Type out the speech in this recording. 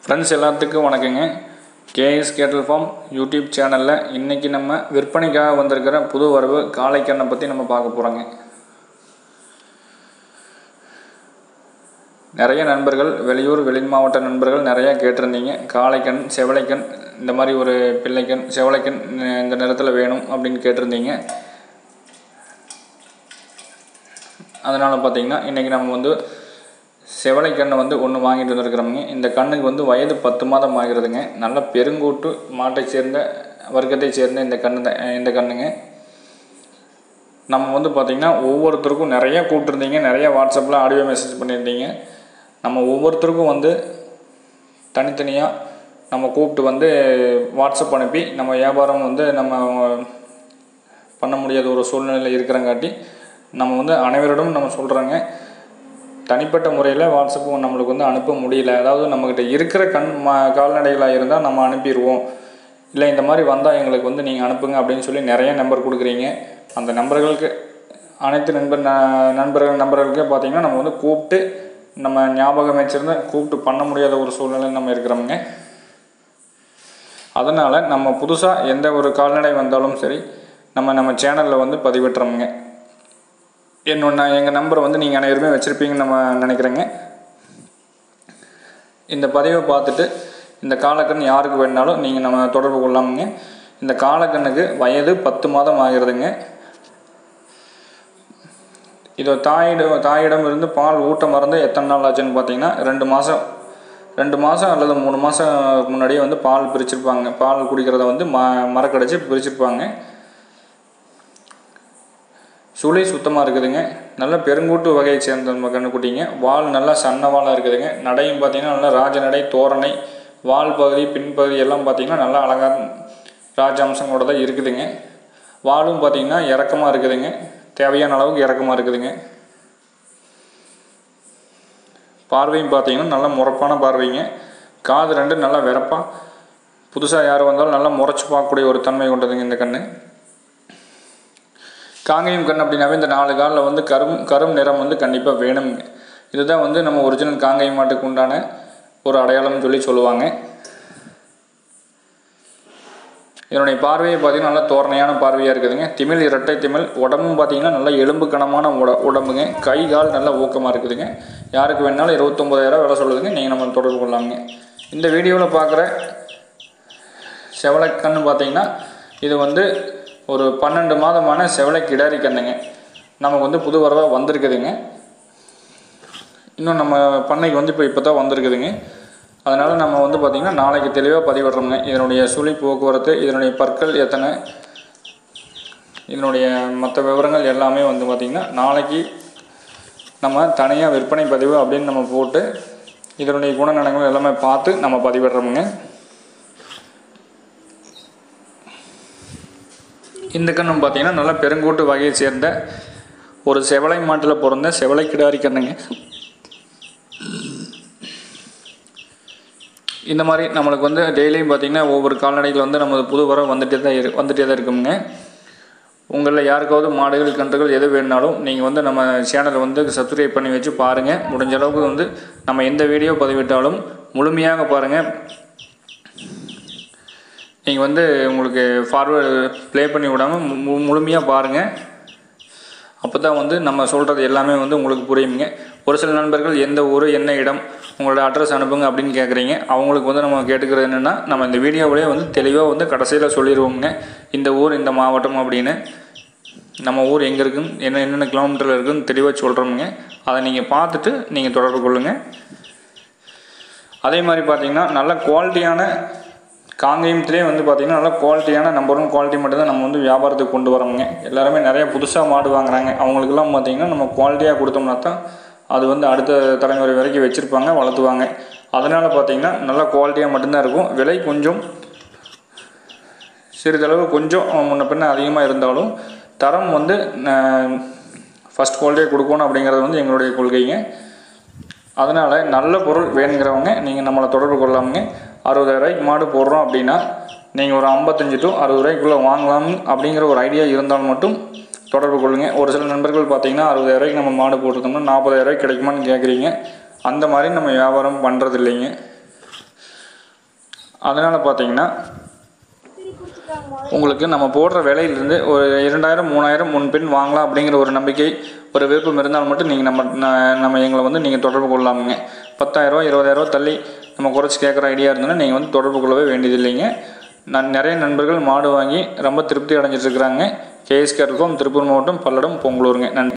friends எல்லாத்துக்கும் வணக்கங்க KS கேட்டல் ஃபார்ம் யூடியூப் சேனலில் இன்றைக்கி நம்ம விற்பனைக்காக வந்திருக்கிற புது வரவு காளைக்கண்ணை பற்றி நம்ம பார்க்க போகிறோங்க நிறைய நண்பர்கள் வெளியூர் வெளி மாவட்ட நண்பர்கள் நிறையா கேட்டிருந்தீங்க காளைக்கண் செவலைக்கண் இந்த மாதிரி ஒரு பிள்ளைக்கண் செவலைக்கண் இந்த நிறத்தில் வேணும் அப்படின்னு கேட்டிருந்தீங்க அதனால் பார்த்தீங்கன்னா இன்றைக்கி நம்ம வந்து செவலை கண்ணை வந்து ஒன்று வாங்கிட்டு வந்திருக்கிறோமுங்க இந்த கண்ணுக்கு வந்து வயது பத்து மாதம் ஆகிறதுங்க நல்ல பெருங்கூட்டு மாட்டை சேர்ந்த வர்க்கத்தை சேர்ந்த இந்த கண்ணு தான் இந்த கண்ணுங்க நம்ம வந்து பார்த்திங்கன்னா ஒவ்வொருத்தருக்கும் நிறைய கூப்பிட்டுருந்தீங்க நிறைய வாட்ஸ்அப்பில் ஆடியோ மெசேஜ் பண்ணியிருந்தீங்க நம்ம ஒவ்வொருத்தருக்கும் வந்து தனித்தனியாக நம்ம கூப்பிட்டு வந்து வாட்ஸ்அப் அனுப்பி நம்ம வியாபாரம் வந்து நம்ம பண்ண முடியாத ஒரு சூழ்நிலையில் இருக்கிறங்காட்டி நம்ம வந்து அனைவரிடம் நம்ம சொல்கிறோங்க தனிப்பட்ட முறையில் வாட்ஸ்அப் நம்மளுக்கு வந்து அனுப்ப முடியல அதாவது நம்மக்கிட்ட இருக்கிற கண் மா கால்நடைகளாக இருந்தால் நம்ம அனுப்பிடுவோம் இல்லை இந்த மாதிரி வந்தால் எங்களுக்கு வந்து நீங்கள் அனுப்புங்க அப்படின்னு சொல்லி நிறைய நம்பர் கொடுக்குறீங்க அந்த நம்பர்களுக்கு அனைத்து நண்பர் ந- நண்பர்கள் நம்பர்களுக்கே பார்த்தீங்கன்னா நம்ம வந்து கூப்பிட்டு நம்ம ஞாபகம் வச்சிருந்து கூப்பிட்டு பண்ண முடியாத ஒரு சூழ்நிலையில் நம்ம இருக்கிறோமுங்க அதனால் நம்ம புதுசாக எந்த ஒரு கால்நடை வந்தாலும் சரி நம்ம நம்ம சேனலில் வந்து பதிவிட்டுறோமுங்க என்னோட எங்கள் நம்பரை வந்து நீங்கள் அனைவருமே வச்சுருப்பீங்கன்னு நம்ம நினைக்கிறேங்க இந்த பதிவை பார்த்துட்டு இந்த காலக்கண் யாருக்கு வேணாலும் நீங்கள் நம்ம தொடர்பு கொள்ளாமுங்க இந்த காலக்கண்ணுக்கு வயது பத்து மாதம் ஆகிறதுங்க இதோ தாயிடம் தாயிடம் இருந்து பால் ஊட்ட மருந்து எத்தனை நாள் ஆச்சுன்னு பார்த்தீங்கன்னா ரெண்டு மாதம் ரெண்டு மாதம் அல்லது மூணு மாதம் முன்னாடியே வந்து பால் பிரிச்சிருப்பாங்க பால் குடிக்கிறத வந்து ம மரக்கடைச்சி பிரிச்சிருப்பாங்க சுழி சுத்தமாக இருக்குதுங்க நல்ல பெருங்கூட்டு வகையை சேர்ந்த நம்ம கண்ணுக்குட்டிங்க வால் நல்லா சன்ன வாலாக இருக்குதுங்க நடையும் பார்த்தீங்கன்னா நல்லா ராஜ நடை தோரணை வால் பகுதி பின்பகுதி எல்லாம் பார்த்தீங்கன்னா நல்லா அழகாக ராஜாம்சங்களோட தான் இருக்குதுங்க வாலும் பார்த்தீங்கன்னா இறக்கமாக இருக்குதுங்க தேவையான அளவுக்கு இறக்கமாக இருக்குதுங்க பார்வையும் பார்த்தீங்கன்னா நல்லா முறப்பான பார்வைங்க காது ரெண்டு நல்லா வெறப்பாக புதுசாக யார் வந்தாலும் நல்லா முறைச்சி பார்க்கக்கூடிய ஒரு தன்மை கொண்டதுங்க இந்த கண்ணு காங்கேயம் கண் அப்படின்னாவே இந்த நாலு காலில் வந்து கரும் கரும் நிறம் வந்து கண்டிப்பாக வேணுங்க இதுதான் வந்து நம்ம ஒரிஜினல் காங்கேயம் மாட்டுக்கு உண்டான ஒரு அடையாளம்னு சொல்லி சொல்லுவாங்க இதனுடைய பார்வையை பார்த்தீங்கன்னா நல்லா தோரணையான பார்வையாக இருக்குதுங்க திமிழ் இரட்டை திமிழ் உடம்பும் பார்த்தீங்கன்னா நல்லா எலும்பு கனமான உட உடம்புங்க கை கால் நல்லா ஊக்கமாக இருக்குதுங்க யாருக்கு வேணாலும் இருபத்தொம்போதாயிரம் விலை சொல்லுதுங்க நீங்கள் நம்ம தொடர்பு கொள்ளலாமுங்க இந்த வீடியோவில் பார்க்குற செவலைக்கண்ணு பார்த்தீங்கன்னா இது வந்து ஒரு பன்னெண்டு மாதமான செவலை கிடாரி கண்ணுங்க நமக்கு வந்து புது வரவாக வந்திருக்குதுங்க இன்னும் நம்ம பண்ணைக்கு வந்து இப்போ இப்போ தான் வந்திருக்குதுங்க அதனால் நம்ம வந்து பார்த்திங்கன்னா நாளைக்கு தெளிவாக பதிவிடுறோங்க இதனுடைய சுழி போக்குவரத்து இதனுடைய பற்கள் எத்தனை இதனுடைய மற்ற விவரங்கள் எல்லாமே வந்து பார்த்திங்கன்னா நாளைக்கு நம்ம தனியாக விற்பனை பதிவு அப்படின்னு நம்ம போட்டு இதனுடைய குணநலங்கள் எல்லாமே பார்த்து நம்ம பதிவிடுறோமுங்க இந்த கண்ணும் பார்த்தீங்கன்னா நல்லா பெருங்கூட்டு வகையை சேர்ந்த ஒரு செவலை மாட்டில் பிறந்த செவலை கிடாரி கண்ணுங்க இந்த மாதிரி நம்மளுக்கு வந்து டெய்லியும் பார்த்தீங்கன்னா ஒவ்வொரு கால்நடைகள் வந்து நம்ம புது வரம் வந்துட்டே தான் இரு வந்துட்டே தான் இருக்குங்க உங்களில் யாருக்காவது மாடுகள் கன்றுகள் எது வேணுனாலும் நீங்கள் வந்து நம்ம சேனலை வந்து சப்ஸ்கிரைப் பண்ணி வச்சு பாருங்கள் முடிஞ்ச அளவுக்கு வந்து நம்ம எந்த வீடியோ பதிவிட்டாலும் முழுமையாக பாருங்கள் நீங்கள் வந்து உங்களுக்கு ஃபார்வேர்டு ப்ளே பண்ணி விடாமல் மு முழுமையாக பாருங்கள் அப்போ தான் வந்து நம்ம சொல்கிறது எல்லாமே வந்து உங்களுக்கு புரியுங்க ஒரு சில நண்பர்கள் எந்த ஊர் என்ன இடம் உங்களோட அட்ரஸ் அனுப்புங்க அப்படின்னு கேட்குறீங்க அவங்களுக்கு வந்து நம்ம கேட்டுக்கிறது என்னென்னா நம்ம இந்த வீடியோவிலே வந்து தெளிவாக வந்து கடைசியில் சொல்லிடுவோங்க இந்த ஊர் இந்த மாவட்டம் அப்படின்னு நம்ம ஊர் எங்கே இருக்குன்னு என்ன என்னென்ன கிலோமீட்டரில் இருக்குன்னு தெளிவாக சொல்கிறோமுங்க அதை நீங்கள் பார்த்துட்டு நீங்கள் தொடர்பு கொள்ளுங்கள் அதே மாதிரி பார்த்தீங்கன்னா நல்ல குவாலிட்டியான காங்கேயத்திலே வந்து பார்த்திங்கன்னா நல்ல குவாலிட்டியான நம்பர் ஒன் குவாலிட்டி மட்டும் தான் நம்ம வந்து வியாபாரத்துக்கு கொண்டு வரோங்க எல்லாருமே நிறைய புதுசாக மாடு வாங்குறாங்க அவங்களுக்கெல்லாம் பார்த்திங்கன்னா நம்ம குவாலிட்டியாக கொடுத்தோம்னா தான் அது வந்து அடுத்த தலைமுறை வரைக்கும் வச்சுருப்பாங்க வளர்த்துவாங்க அதனால் பார்த்திங்கன்னா நல்ல குவாலிட்டியாக மட்டும்தான் இருக்கும் விலை கொஞ்சம் சிறிதளவு கொஞ்சம் முன்ன பின்ன அதிகமாக இருந்தாலும் தரம் வந்து ஃபஸ்ட் குவாலிட்டியாக கொடுக்கணும் அப்படிங்கிறது வந்து எங்களுடைய கொள்கைங்க அதனால் நல்ல பொருள் வேணுங்கிறவங்க நீங்கள் நம்மளை தொடர்பு கொள்ளாமுங்க அறுபதாயிரம் ரூபாய்க்கு மாடு போடுறோம் அப்படின்னா நீங்கள் ஒரு ஐம்பத்தஞ்சு டு அறுபது ரூபாய்க்குள்ளே வாங்கலாம் அப்படிங்கிற ஒரு ஐடியா இருந்தால் மட்டும் தொடர்பு கொள்ளுங்கள் ஒரு சில நண்பர்கள் பார்த்தீங்கன்னா அறுபதாயிரம் ரூபாய்க்கு நம்ம மாடு போட்டிருந்தோம்னா நாற்பதாயிரம் ரூபாய்க்கு கிடைக்குமான்னு கேட்குறீங்க அந்த மாதிரி நம்ம வியாபாரம் பண்ணுறது இல்லைங்க அதனால் பார்த்தீங்கன்னா உங்களுக்கு நம்ம போடுற விலையிலேருந்து ஒரு இரண்டாயிரம் மூணாயிரம் முன்பின் வாங்கலாம் அப்படிங்கிற ஒரு நம்பிக்கை ஒரு விருப்பம் இருந்தால் மட்டும் நீங்கள் நம்ம ந- நம்ம எங்களை வந்து நீங்கள் தொடர்பு கொள்ளலாமுங்க பத்தாயிரரூவா இருபதாயிரரூவா தள்ளி நம்ம குறைச்சி கேட்குற ஐடியா இருந்ததுன்னா நீங்கள் வந்து தொடர்பு கொள்ளவே வேண்டியதில்லைங்க நான் நிறைய நண்பர்கள் மாடு வாங்கி ரொம்ப திருப்தி அடைஞ்சிட்டு இருக்கிறாங்க கேஎஸ்கே இருக்கும் திருப்பூர் மாவட்டம் பல்லடம் பொங்கலூருங்க நன்றி